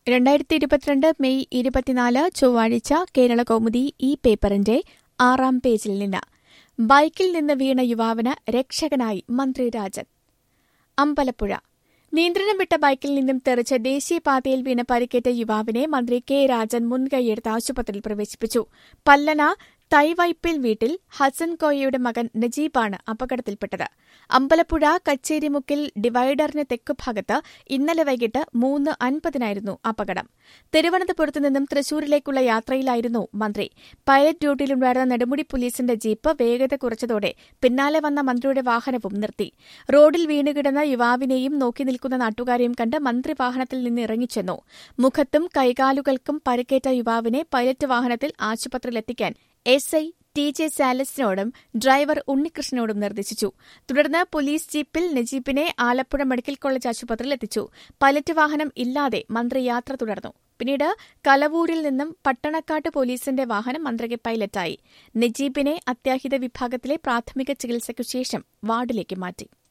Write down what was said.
രണ്ടായിരത്തി ഇരുപത്തിരണ്ട് മെയ് ഇരുപത്തിനാല് ചൊവ്വാഴ്ച കേരള കൗമുദി ഈ പേപ്പറിന്റെ ആറാം പേജിൽ നിന്ന് ബൈക്കിൽ നിന്ന് വീണ യുവാവിന് രക്ഷകനായി മന്ത്രി രാജൻ അമ്പലപ്പുഴ നിയന്ത്രണം വിട്ട ബൈക്കിൽ നിന്നും തെറിച്ച് ദേശീയപാതയിൽ വീണ് പരിക്കേറ്റ യുവാവിനെ മന്ത്രി കെ രാജൻ മുൻകൈയെടുത്ത് ആശുപത്രിയിൽ പ്രവേശിപ്പിച്ചു പല്ലന തൈവൈപ്പിൽ വീട്ടിൽ ഹസൻ കോയയുടെ മകൻ നജീബാണ് അപകടത്തിൽപ്പെട്ടത് അമ്പലപ്പുഴ കച്ചേരിമുക്കിൽ ഡിവൈഡറിന് തെക്കുഭാഗത്ത് ഇന്നലെ വൈകിട്ട് മൂന്ന് അൻപതിനായിരുന്നു അപകടം തിരുവനന്തപുരത്തു നിന്നും തൃശൂരിലേക്കുള്ള യാത്രയിലായിരുന്നു മന്ത്രി പൈലറ്റ് ഡ്യൂട്ടിയിലുണ്ടായിരുന്ന നെടുമുടി പോലീസിന്റെ ജീപ്പ് വേഗത കുറച്ചതോടെ പിന്നാലെ വന്ന മന്ത്രിയുടെ വാഹനവും നിർത്തി റോഡിൽ വീണുകിടന്ന യുവാവിനെയും നോക്കി നിൽക്കുന്ന നാട്ടുകാരെയും കണ്ട് മന്ത്രി വാഹനത്തിൽ നിന്ന് ഇറങ്ങിച്ചെന്നു മുഖത്തും കൈകാലുകൾക്കും പരിക്കേറ്റ യുവാവിനെ പൈലറ്റ് വാഹനത്തിൽ ആശുപത്രിയിലെത്തിക്കാൻ എസ് ഐ ടി ജെ സാലസിനോടും ഡ്രൈവർ ഉണ്ണികൃഷ്ണനോടും നിർദ്ദേശിച്ചു തുടർന്ന് പോലീസ് ജീപ്പിൽ നജീബിനെ ആലപ്പുഴ മെഡിക്കൽ കോളേജ് ആശുപത്രിയിൽ എത്തിച്ചു പൈലറ്റ് വാഹനം ഇല്ലാതെ മന്ത്രി യാത്ര തുടർന്നു പിന്നീട് കലവൂരിൽ നിന്നും പട്ടണക്കാട്ട് പോലീസിന്റെ വാഹനം മന്ത്രിക്ക് പൈലറ്റായി നജീബിനെ അത്യാഹിത വിഭാഗത്തിലെ പ്രാഥമിക ചികിത്സയ്ക്കു ശേഷം വാർഡിലേക്ക് മാറ്റി